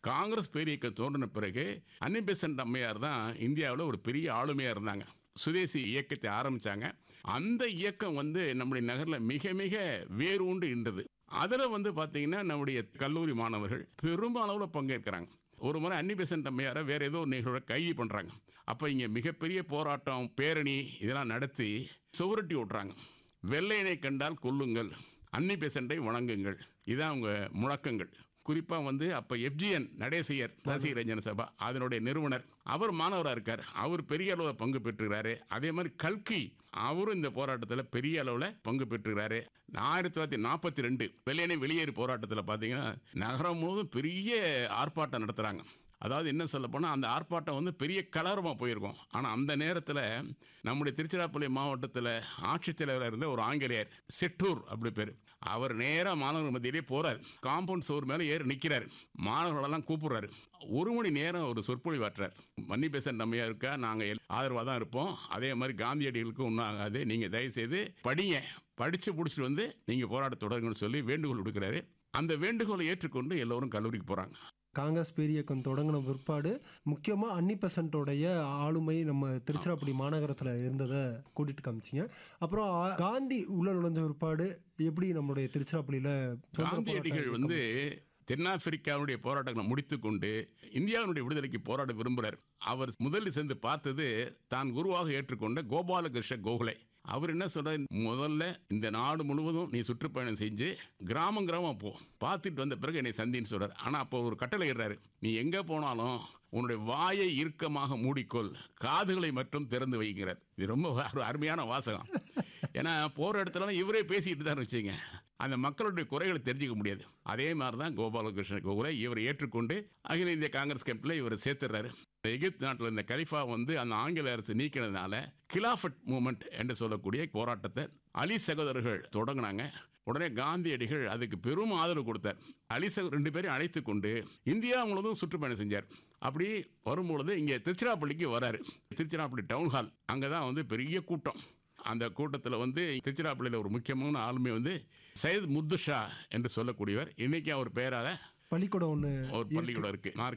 காங்கிரஸ் பேரியக்கம் தோன்றின பிறகு அன்னி பெசன்ட் அம்மையார் தான் இந்தியாவில் ஒரு பெரிய ஆளுமையாக இருந்தாங்க சுதேசி இயக்கத்தை ஆரம்பிச்சாங்க அந்த இயக்கம் வந்து நம்முடைய நகரில் மிக மிக வேரூண்டு இருந்தது அதில் வந்து பார்த்தீங்கன்னா நம்முடைய கல்லூரி மாணவர்கள் பெரும்பாலாவில் பங்கேற்கிறாங்க ஒரு முறை அன்னி பெசன்ட் அம்மையாரை வேற ஏதோ ஒரு நிகழ்வை கைது பண்ணுறாங்க அப்போ இங்கே மிகப்பெரிய போராட்டம் பேரணி இதெல்லாம் நடத்தி சுவரட்டி விட்றாங்க வெள்ளையனை கண்டால் கொல்லுங்கள் அன்னி பெசண்டை வணங்குங்கள் இதான் அவங்க முழக்கங்கள் குறிப்பாக வந்து அப்போ எஃப்ஜிஎன் நடேசையர் ரசிக ரஞ்சன சபா அதனுடைய நிறுவனர் அவர் மாணவராக இருக்கார் அவர் பெரிய அளவில் பங்கு பெற்றுகிறாரு அதே மாதிரி கல்கி அவரும் இந்த போராட்டத்தில் பெரிய அளவில் பங்கு பெற்றுகிறாரு ஆயிரத்தி தொள்ளாயிரத்தி நாற்பத்தி ரெண்டு வெள்ளையனை வெளியேறு போராட்டத்தில் பார்த்தீங்கன்னா நகரம் முழுவதும் பெரிய ஆர்ப்பாட்டம் நடத்துகிறாங்க அதாவது என்ன சொல்ல போனால் அந்த ஆர்ப்பாட்டம் வந்து பெரிய கலரமாக போயிருக்கும் ஆனால் அந்த நேரத்தில் நம்முடைய திருச்சிராப்பள்ளி மாவட்டத்தில் ஆட்சித்தலைவராக இருந்த ஒரு ஆங்கிலேயர் செட்டூர் அப்படி பேர் அவர் நேராக மாணவர்கள் மத்தியிலே போகிறார் காம்பவுண்ட் சோர் மேலே ஏறி நிற்கிறார் மாணவர்களெல்லாம் கூப்பிடுறாரு ஒரு மணி நேரம் ஒரு சொற்பொழிவாற்றார் மன்னி பேசன் நம்மையா இருக்கா நாங்கள் ஆதரவாக தான் இருப்போம் அதே மாதிரி காந்தியடிகளுக்கும் ஒன்றும் ஆகாது நீங்கள் தயவுசெய்து படிங்க படித்து பிடிச்சிட்டு வந்து நீங்கள் போராட்ட தொடருங்கன்னு சொல்லி வேண்டுகோள் விடுக்கிறாரு அந்த வேண்டுகோளை ஏற்றுக்கொண்டு எல்லோரும் கல்லூரிக்கு போகிறாங்க காங்கிரஸ் பேரியக்கம் தொடங்கின பிற்பாடு முக்கியமாக அன்னி பெசன்ட்டோடைய ஆளுமை நம்ம திருச்சிராப்பள்ளி மாநகரத்தில் இருந்ததை கூட்டிட்டு காமிச்சிங்க அப்புறம் ஆ- காந்தி உள்ள நுழைஞ்ச பிற்பாடு எப்படி நம்மளுடைய திருச்சிராப்பள்ளியில் சுதந்திர காந்தியடிகள் போராட்ட வந்து தென்னாப்பிரிக்காவுடைய போராட்டங்களை முடித்துக்கொண்டு இந்தியாவினுடைய விடுதலைக்கு போராட விரும்புகிறார் அவர் முதலில் சென்று பார்த்தது தான் குருவாக ஏற்றுக்கொண்ட கோபாலகிருஷ்ண கோகலே அவர் என்ன சொல்றார் முதல்ல இந்த நாடு முழுவதும் நீ சுற்றுப்பயணம் செஞ்சு கிராமம் கிராமம் போ பார்த்துட்டு வந்த பிறகு என்னை சந்தின்னு சொல்றார் ஆனால் அப்போ ஒரு கட்டளை இடுறாரு நீ எங்கே போனாலும் உன்னுடைய வாயை இறுக்கமாக மூடிக்கொள் காதுகளை மட்டும் திறந்து வைக்கிறார் இது ரொம்ப ஒரு அருமையான வாசகம் ஏன்னா போகிற இடத்துலலாம் இவரே பேசிக்கிட்டு தான் வச்சுங்க அந்த மக்களுடைய குறைகளை தெரிஞ்சுக்க முடியாது அதே மாதிரி தான் கோபாலகிருஷ்ண கோகுலை இவர் ஏற்றுக்கொண்டு அகில இந்திய காங்கிரஸ் கேம்பில் இவர் சேர்த்துறாரு இந்த எகிப்து நாட்டில் இந்த கலிஃபா வந்து அந்த ஆங்கில அரசு நீக்கினதுனால கிலாஃபட் மூமெண்ட் என்று சொல்லக்கூடிய போராட்டத்தை அலி சகோதரர்கள் தொடங்கினாங்க உடனே காந்தியடிகள் அதுக்கு பெரும் ஆதரவு கொடுத்தார் அலி சகோ ரெண்டு பேரையும் அழைத்து கொண்டு இந்தியா முழுவதும் சுற்றுப்பயணம் செஞ்சார் அப்படி வரும்பொழுது இங்கே திருச்சிராப்பள்ளிக்கு வராரு திருச்சிராப்பள்ளி டவுன் ஹால் அங்கே தான் வந்து பெரிய கூட்டம் அந்த கூட்டத்தில் வந்து திருச்சிராப்பள்ளியில் ஒரு முக்கியமான ஆளுமை வந்து சையத் முத்துஷா என்று சொல்லக்கூடியவர் இன்னைக்கு அவர் பெயரால பள்ளிக்கூடம் ஒன்று ஒரு பள்ளிக்கூடம் இருக்கு